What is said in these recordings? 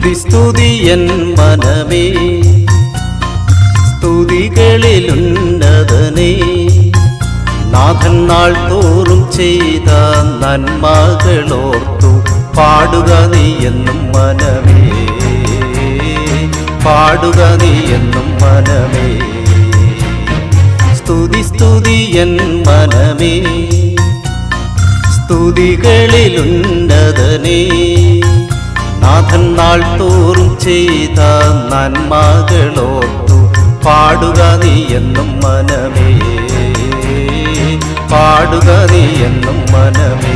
സ്തുതി സ്തുതി എൻ മനമേ സ്തുതികളിലുന്നതനേ നാഥൻ നാൾ തോറും ചെയ്ത നന്മകളോർത്തു പാടുക നീ എന്നും മനമേ പാടുക നീ എന്നും മനമേ സ്തുതി സ്തുതി എൻ മനമേ സ്തുതികളിലുന്നതനേ നാഥൻ നാൾ തോറും ചെയ്ത നന്മകളോർത്തു പാടുക നീ എന്നും മനമേ പാടുക നീ എന്നും മനമേ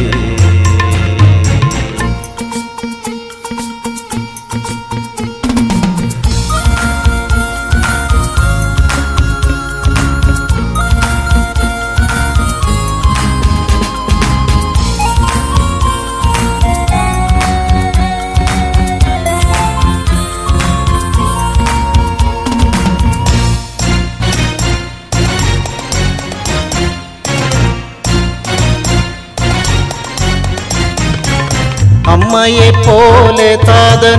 അമ്മയെ പോലെ താതൻ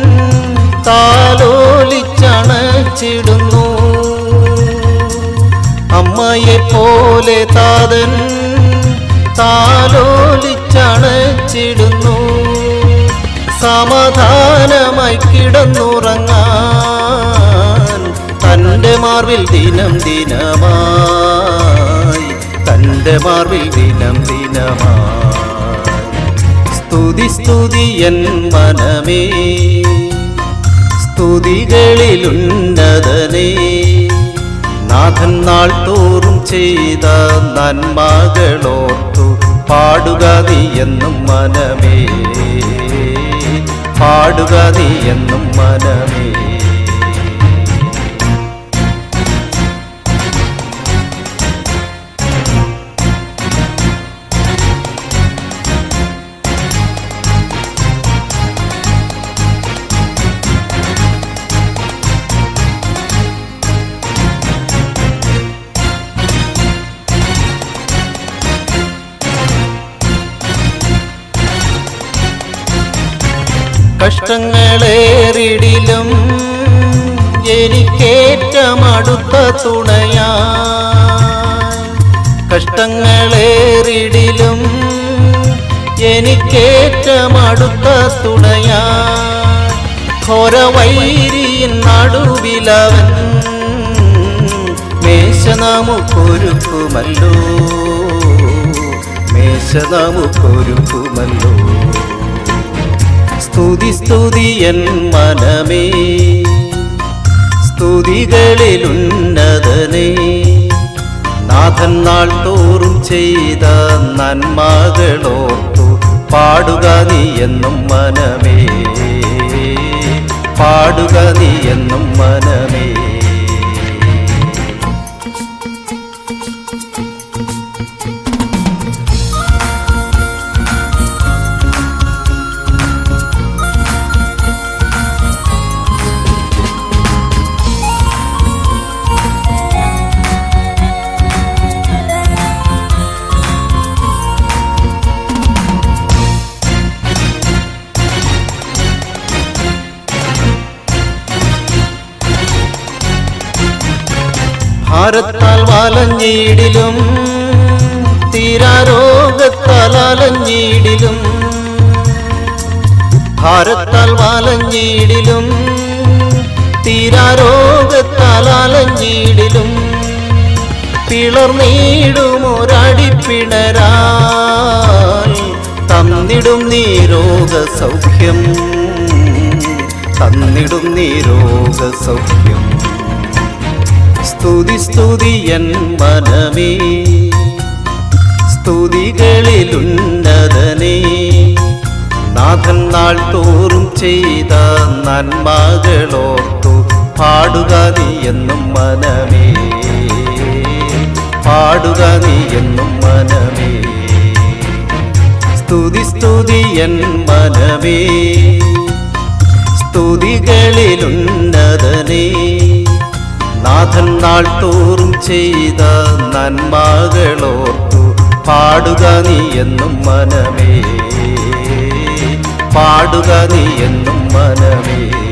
താലോലിച്ചണച്ചിടുന്നു അമ്മയെ പോലെ താതൻ താലോലിച്ചണച്ചിടുന്നു സമാധാനമായി കിടന്നുറങ്ങാൻ തൻ്റെ മാർവിൽ ദിനം ദിനമായി തൻ്റെ മാർവിൽ ദിനം ദിനമായി സ്തുതി സ്തുതി എൻ മനമേ സ്തുതികളിലുന്നതനേ നാഥൻ നാൾ തോറും ചെയ്ത നന്മകളോർത്തു പാടുക നീ എന്നും മനമേ പാടുക നീ എന്നും മനമേ കഷ്ടങ്ങളേറിടിലും എനിക്കേറ്റമടുത്ത തുണയാ കഷ്ടങ്ങളേറിടിലും എനിക്കേറ്റമടുത്ത തുണയാ ഘോരവൈരിயின் നടുവിലവൻ മേശ നമുക്കൊരുക്കുമല്ലോ മേശ നമുക്കൊരുക്കുമല്ലോ സ്തുതി സ്തുതി എൻ മനമേ സ്തുതികളിലുന്നതനേ നാഥൻ നാൾ തോറും ചെയ്ത നന്മകളോർത്തു പാടുക നീ എന്നും മനമേ പാടുക നീ എന്നും മനമേ ഭാരത്താൽ വലഞ്ഞിടിലും തീരാരോഗത്താൽ അലഞ്ഞിടിലും ഭാരത്താൽ വലഞ്ഞിടിലും തീരാരോഗത്താൽ അലഞ്ഞിടിലും പിളർന്നിടും ഒരടിപ്പിണരാൽ തന്നിടും നീ രോഗസൗഖ്യം തന്നിടും നീ രോഗസൗഖ്യം സ്തുതി സ്തുതി എൻ മനമേ സ്തുതികളിലുന്നതനേ നാഥൻ നാൾ തോറും ചെയ്ത നന്മകളോർത്തു പാടുക നീ എന്നും മനമേ പാടുക നീ എന്നും മനമേ സ്തുതി സ്തുതി എൻ മനമേ സ്തുതികളിലുന്നതനേ നാഥൻ നാൾ തോറും ചെയ്ത നന്മകളോർത്തു പാടുക നീ എന്നും മനമേ പാടുക നീ എന്നും മനമേ